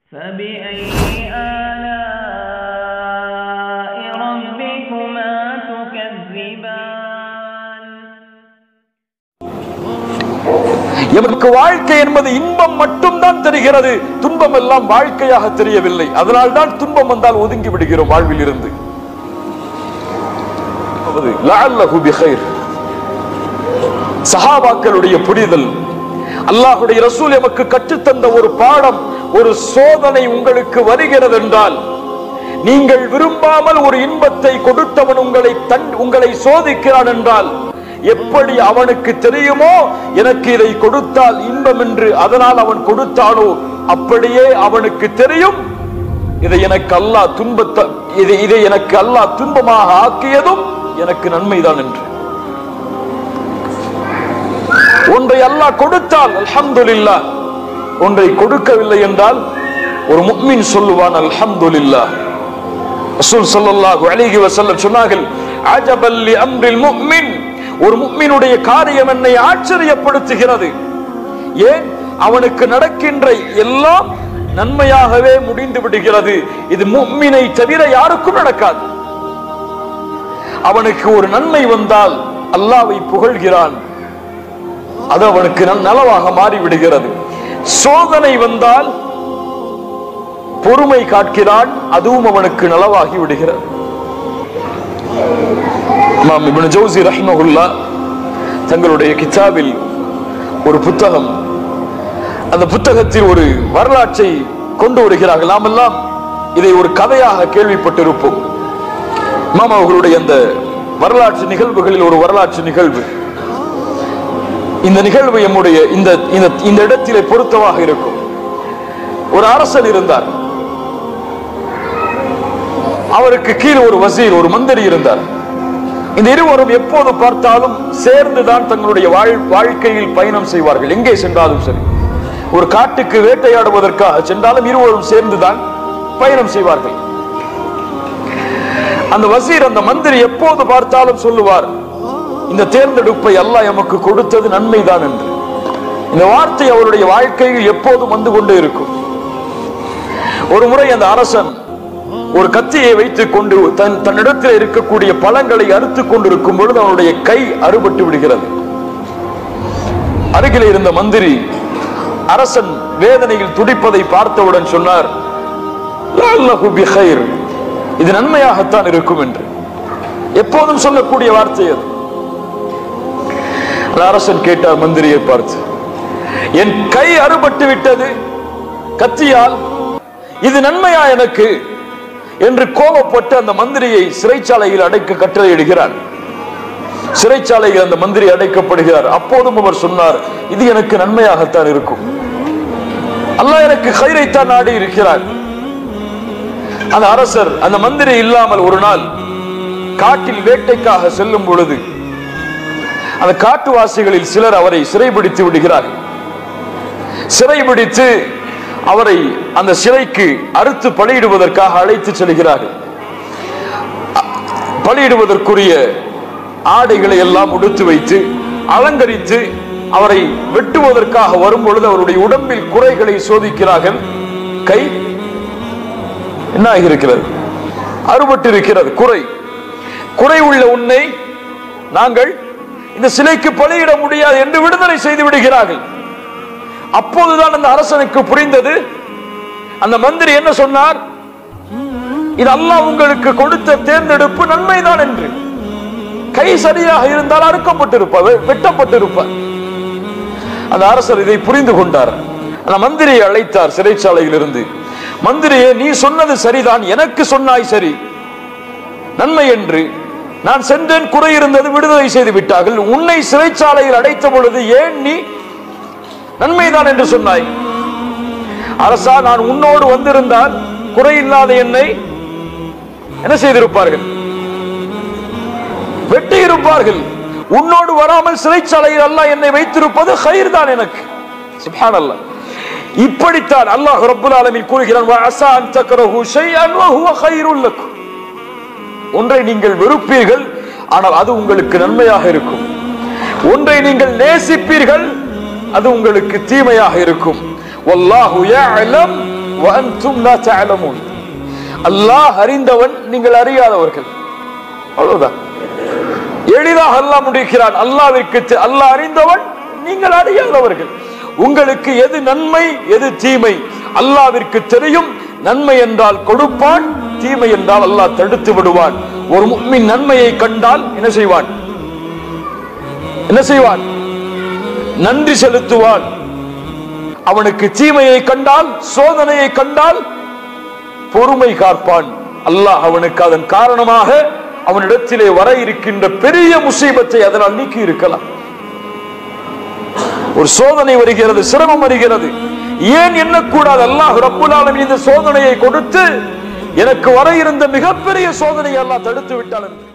فبأي آلاء ربكما تكذبان எமக்கு வாழ்க்கை என்பது இன்பம் மட்டும்தான் தெரிகிறது துன்பம் எல்லாம் வாழ்க்கையாக தெரியவில்லை அதனால் தான் துன்பம் வந்தால் ஒதுங்கி விடுகிறோம் வாழ்வில் இருந்து லஅல்லஹு பிகைர். சஹாபாக்களுடைய புரிதல் அல்லாஹுடைய ரசூல் எமக்கு கற்றுத்தந்த ஒரு பாடம் ஒரு சோதனை உங்களுக்கு வருகிறது என்றால் நீங்கள் விரும்பாமல் ஒரு இன்பத்தை கொடுத்தவன் உங்களை தன் உங்களை சோதிக்கிறான் என்றால் எப்படி அவனுக்கு தெரியுமோ எனக்கு இதை கொடுத்தால் இன்பம் என்று அதனால் அவன் கொடுத்தானோ அப்படியே அவனுக்கு தெரியும் இதை எனக்கு அல்லாஹ் துன்பத்தை இதை இதை எனக்கு அல்லாஹ் துன்பமாக ஆக்கியதும் எனக்கு நன்மைதான் என்று ஒன்றை அல்லாஹ் கொடுத்தால் அல்ஹம்துலில்லாஹ் ஒன்றை கொடுக்கவில்லை என்றால் ஒரு முக்மின் சொல்லுவான் அல்ஹம்துலில்லாஹ் ரசூல் ஸல்லல்லாஹு அலைஹி வஸல்லம் சொன்னார்கள் அஜபல் லி அம்ரில் முஃமின் ஒரு முஃமினுடைய காரியம் என்னை ஆச்சரியப்படுத்துகிறது ஏன் அவனுக்கு நடக்கின்ற எல்லாம் நன்மையாகவே முடிந்து விடுகிறது இது முஃமினை தவிர யாருக்கும் நடக்காது அவனுக்கு ஒரு நன்மை வந்தால் அல்லாவை புகழ்கிறான் அது அவனுக்கு நன்- நலவாக மாறிவிடுகிறது சோதனை வந்தால் பொறுமை காட்கிறான் அதுவும் அவனுக்கு நலவாகி விடுகிறது இமாம் இப்னு ஜௌசி ரஹ்மஹுல்லா தங்களுடைய கிதாபில் ஒரு புத்தகம் அந்த புத்தகத்தில் ஒரு வரலாற்றை கொண்டு வருகிறார்கள் நாமெல்லாம் இதை ஒரு கதையாக கேள்விப்பட்டிருப்போம் இமாம் அவர்களுடைய அந்த வரலாற்று நிகழ்வுகளில் ஒரு வரலாற்று நிகழ்வு இந்த நிகழ்வு எம்முடைய இந்த இந்த இந்த இடத்திலே பொருத்தமாக இருக்கும் ஒரு அரசன் இருந்தார் அவருக்கு கீழ் ஒரு வசீர் ஒரு மந்திரி இருந்தார் இந்த இருவரும் எப்போது பார்த்தாலும் சேர்ந்துதான் தங்களுடைய வாழ்- வாழ்க்கையில் பயணம் செய்வார்கள் எங்கே சென்றாலும் சரி ஒரு காட்டுக்கு வேட்டையாடுவதற்காக சென்றாலும் இருவரும் சேர்ந்துதான் பயணம் செய்வார்கள் அந்த வசீர் அந்த மந்திரி எப்போது பார்த்தாலும் சொல்லுவார் இந்த தேர்ந்தெடுப்பை அல்லாஹ் எமக்கு கொடுத்தது நன்மைதான் என்று இந்த வார்த்தை அவருடைய வாழ்க்கையில் எப்போதும் வந்து கொண்டே இருக்கும் ஒரு முறை அந்த அரசன் ஒரு கத்தியை வைத்துக் கொண்டு தன் தன்னிடத்தில் இருக்கக்கூடிய பழங்களை அறுத்துக் கொண்டிருக்கும் பொழுது அவனுடைய கை அறுபட்டு விடுகிறது அருகில் இருந்த மந்திரி அரசன் வேதனையில் துடிப்பதை பார்த்தவுடன் சொன்னார் "லஅல்லஹு பிகைர்." இது நன்மையாகத்தான் இருக்கும் என்று எப்போதும் சொல்லக்கூடிய வார்த்தை அது அந்த அரசன் கேட்டார் மந்திரியை பார்த்து என் கை அறுபட்டு விட்டது கத்தியால் இது நன்மையா எனக்கு என்று கோபப்பட்டு அந்த மந்திரியை சிறைச்சாலையில் அடைக்க கட்டளையிடுகிறார் சிறைச்சாலையில் அந்த மந்திரி அடைக்கப்படுகிறார் அப்போதும் அவர் சொன்னார் இது எனக்கு நன்மையாகத்தான் இருக்கும் அல்லாஹ் எனக்கு கயிறைத்தான் நாடி இருக்கிறார் அந்த அரசர் அந்த மந்திரி இல்லாமல் ஒரு நாள் காட்டில் வேட்டைக்காக செல்லும் பொழுது அந்த காட்டுவாசிகளில் சிலர் அவரை சிறைபிடித்து விடுகிறார்கள் சிறைபிடித்து அவரை அந்த சிறைக்கு அறுத்து பலியிடுவதற்காக அழைத்து செல்கிறார்கள் அ- பலியிடுவதற்குரிய ஆடைகளை எல்லாம் உடுத்து வைத்து அலங்கரித்து அவரை வெட்டுவதற்காக வரும் பொழுது அவருடைய உடம்பில் குறைகளை சோதிக்கிறார்கள் கை என்ன ஆகியிருக்கிறது அறுபட்டு இருக்கிறது குறை குறை உள்ள உன்னை நாங்கள் இந்த சிலைக்கு பலியிட முடியாது என்று விடுதலை செய்து விடுகிறார்கள் அப்போதுதான் அந்த அரசனுக்கு புரிந்தது அந்த மந்திரி என்ன சொன்னார் இது அல்லாஹ் உங்களுக்கு கொடுத்த தேர்ந்தெடுப்பு நன்மைதான் என்று கை சரியாக இருந்தால் அறுக்கப்பட்டிருப்பார் வெ- வெட்டப்பட்டிருப்பார் அந்த அரசர் இதை புரிந்து கொண்டார் அந்த மந்திரியை அழைத்தார் சிறைச்சாலையில் இருந்து மந்திரியே நீ சொன்னது சரிதான் எனக்கு சொன்னாய் சரி நன்மை என்று நான் சென்றேன் குறை இருந்தது விடுதலை செய்து விட்டார்கள் உன்னை சிறைச்சாலையில் அடைத்த பொழுது ஏன் நீ நன்மைதான் என்று சொன்னாய் அரசா நான் உன்னோடு வந்திருந்தால் குறையில்லாத என்னை என்ன செய்திருப்பார்கள் வெட்டி இருப்பார்கள் உன்னோடு வராமல் சிறைச்சாலையில் அல்லாஹ் என்னை வைத்திருப்பது கயிர் தான் எனக்கு சுப்ஹானல்லாஹ் இப்படித்தான் அல்லாஹ் ரப்புல் ஆலமீன் கூறுகிறான் "வ அஸா அன் தக்ரஹு ஷைஅன் வ ஹுவ கைருல் லக்கும்." ஒன்றை நீங்கள் வெறுப்பீர்கள் ஆனால் அது உங்களுக்கு நன்மையாக இருக்கும் ஒன்றை நீங்கள் நேசிப்பீர்கள் அது உங்களுக்கு தீமையாக இருக்கும் வல்லாஹு யஅலம் வஅன்தும் லா தஅலமூன் அல்லாஹ் அறிந்தவன் நீங்கள் அறியாதவர்கள் அவ்வளவுதான் எளிதாக அல்லாஹ் முடிக்கிறான் அல்லாவிற்கு தெ- அல்லாஹ் அறிந்தவன் நீங்கள் அறியாதவர்கள் உங்களுக்கு எது நன்மை எது தீமை அல்லாவிற்கு தெரியும் நன்மை என்றால் கொடுப்பான் தீமை என்றால் அல்லாஹ் தடுத்து விடுவான் ஒரு முக்மின் நன்மையை கண்டால் என்ன செய்வான் என்ன செய்வான் நன்றி செலுத்துவான் அவனுக்கு தீமையை கண்டால் சோதனையை கண்டால் பொறுமை காப்பான் அல்லாஹ் அவனுக்கு அதன் காரணமாக அவனிடத்திலே வர இருக்கின்ற பெரிய முசீபத்தை அதனால் நீக்கி இருக்கலாம் ஒரு சோதனை வருகிறது சிரமம் வருகிறது ஏன் எண்ணக்கூடாது அல்லாஹ் ரப்புல் ஆலமீன் இந்த சோதனையை கொடுத்து எனக்கு வர இருந்த மிகப்பெரிய சோதனையை அல்லாஹ் தடுத்து விட்டான் என்று